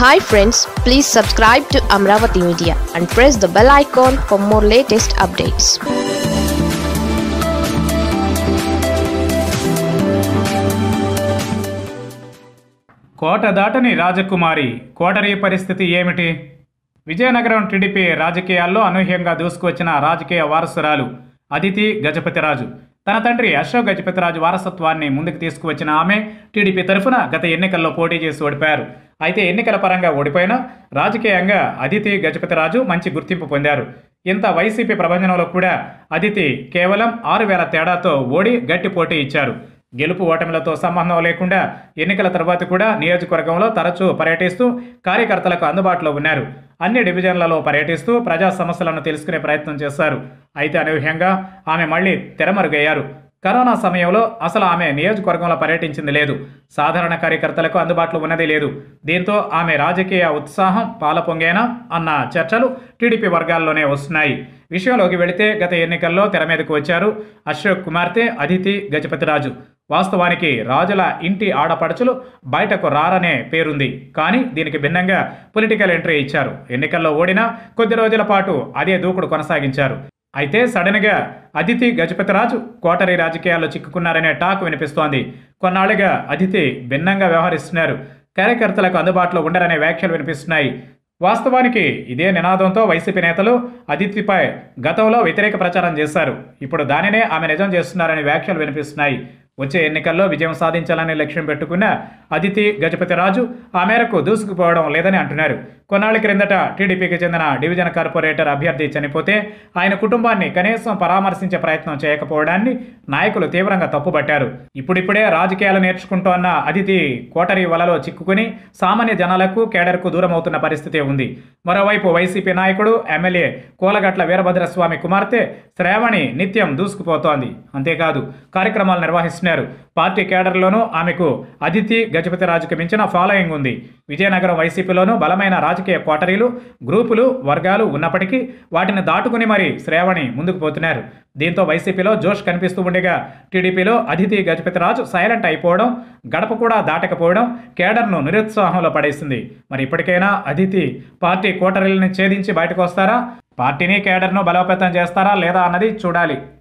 hi friends please subscribe to Amaravati media and press the bell icon for more latest updates కోట దాటని రాజకుమారి coterie పరిస్థితి ఏమిటి Vizianagaram TDP రాజకీయాల్లో అనూహ్యంగా దూసుకువచ్చిన రాజకీయ వారసురాలు అదితి గజపతిరాజు తన తండ్రి అశోక్ గజపతిరాజు వారసత్వాన్ని ముందుకు తీసుకువచ్చిన ఆమె టీడీపీ తరఫున గత ఎన్నికల్లో పోటీ చేసి ఓడిపోయారు అయితే ఎన్నికల పరంగా ఓడిపోయినా రాజకీయంగా అదితి గజపతిరాజు మంచి గుర్తింపు పొందారు ఇంత వైసీపీ ప్రభంజనంలో కూడా అదితి కేవలం ఆరు వేల తేడాతో ఓడి గట్టి పోటీ ఇచ్చారు గెలుపు ఓటమిలతో సంబంధం లేకుండా ఎన్నికల తర్వాత కూడా నియోజకవర్గంలో తరచూ పర్యటిస్తూ కార్యకర్తలకు అందుబాటులో ఉన్నారు అన్ని డివిజన్లలో పర్యటిస్తూ ప్రజా సమస్యలను తెలుసుకునే ప్రయత్నం చేశారు అయితే అనూహ్యంగా ఆమె మళ్ళీ తెరమరుగయ్యారు కరోనా సమయంలో అసలు ఆమె నియోజకవర్గంలో పర్యటించింది లేదు సాధారణ కార్యకర్తలకు అందుబాటులో ఉన్నది లేదు దీంతో ఆమె రాజకీయ ఉత్సాహం పాలపొంగేనా అన్న చర్చలు టీడీపీ వర్గాల్లోనే వస్తున్నాయి విషయంలోకి వెళితే గత ఎన్నికల్లో తెర మీదకు వచ్చారు అశోక్ కుమార్తె అదితి గజపతిరాజు వాస్తవానికి రాజుల ఇంటి ఆడపడుచులు బయటకు రారనే పేరుంది కానీ దీనికి భిన్నంగా పొలిటికల్ ఎంట్రీ ఇచ్చారు ఎన్నికల్లో ఓడినా కొద్ది రోజుల పాటు అదే దూకుడు కొనసాగించారు అయితే సడన్గా అదితి గజపతిరాజు కోటరీ రాజకీయాల్లో చిక్కుకున్నారనే టాక్ వినిపిస్తోంది కొన్నాళ్లుగా అదితి భిన్నంగా వ్యవహరిస్తున్నారు కార్యకర్తలకు అందుబాటులో ఉండరనే వ్యాఖ్యలు వినిపిస్తున్నాయి వాస్తవానికి ఇదే నినాదంతో వైసీపీ నేతలు అదితిపై గతంలో వ్యతిరేక ప్రచారం చేశారు ఇప్పుడు దానినే ఆమె నిజం చేస్తున్నారనే వ్యాఖ్యలు వినిపిస్తున్నాయి వచ్చే ఎన్నికల్లో విజయం సాధించాలని లక్ష్యం పెట్టుకున్న అదితి గజపతిరాజు ఆ మేరకు దూసుకుపోవడం లేదని అంటున్నారు కొన్నాళ్ల క్రిందట టీడీపీకి చెందిన డివిజన్ కార్పొరేటర్ అభ్యర్థి చనిపోతే ఆయన కుటుంబాన్ని కనీసం పరామర్శించే ప్రయత్నం చేయకపోవడాన్ని నాయకులు తీవ్రంగా తప్పుపట్టారు ఇప్పుడిప్పుడే రాజకీయాలు నేర్చుకుంటోన్న అదితి కోటరీ వలలో చిక్కుకుని సామాన్య జనాలకు కేడర్కు దూరం అవుతున్న పరిస్థితి ఉంది మరోవైపు వైసీపీ నాయకుడు ఎమ్మెల్యే కోలగట్ల వీరభద్రస్వామి కుమార్తె శ్రావణి నిత్యం దూసుకుపోతోంది అంతేకాదు కార్యక్రమాలు నిర్వహిస్తున్నారు పార్టీ కేడర్లోనూ ఆమెకు అదితి గజపతిరాజుకు మించిన ఫాలోయింగ్ ఉంది విజయనగరం వైసీపీలోనూ బలమైన రాజకీయ కోటరీలు గ్రూపులు వర్గాలు ఉన్నప్పటికీ వాటిని దాటుకుని మరి శ్రావణి ముందుకు పోతున్నారు దీంతో వైసీపీలో జోష్ కనిపిస్తూ ఉండగా టీడీపీలో అదితి గజపతిరాజు సైలెంట్ అయిపోవడం గడప కూడా దాటకపోవడం కేడర్ను నిరుత్సాహంలో పడేసింది మరి ఇప్పటికైనా అదితి పార్టీ కోటరీలను ఛేదించి బయటకు వస్తారా పార్టీని కేడర్ను బలోపేతం చేస్తారా లేదా అన్నది చూడాలి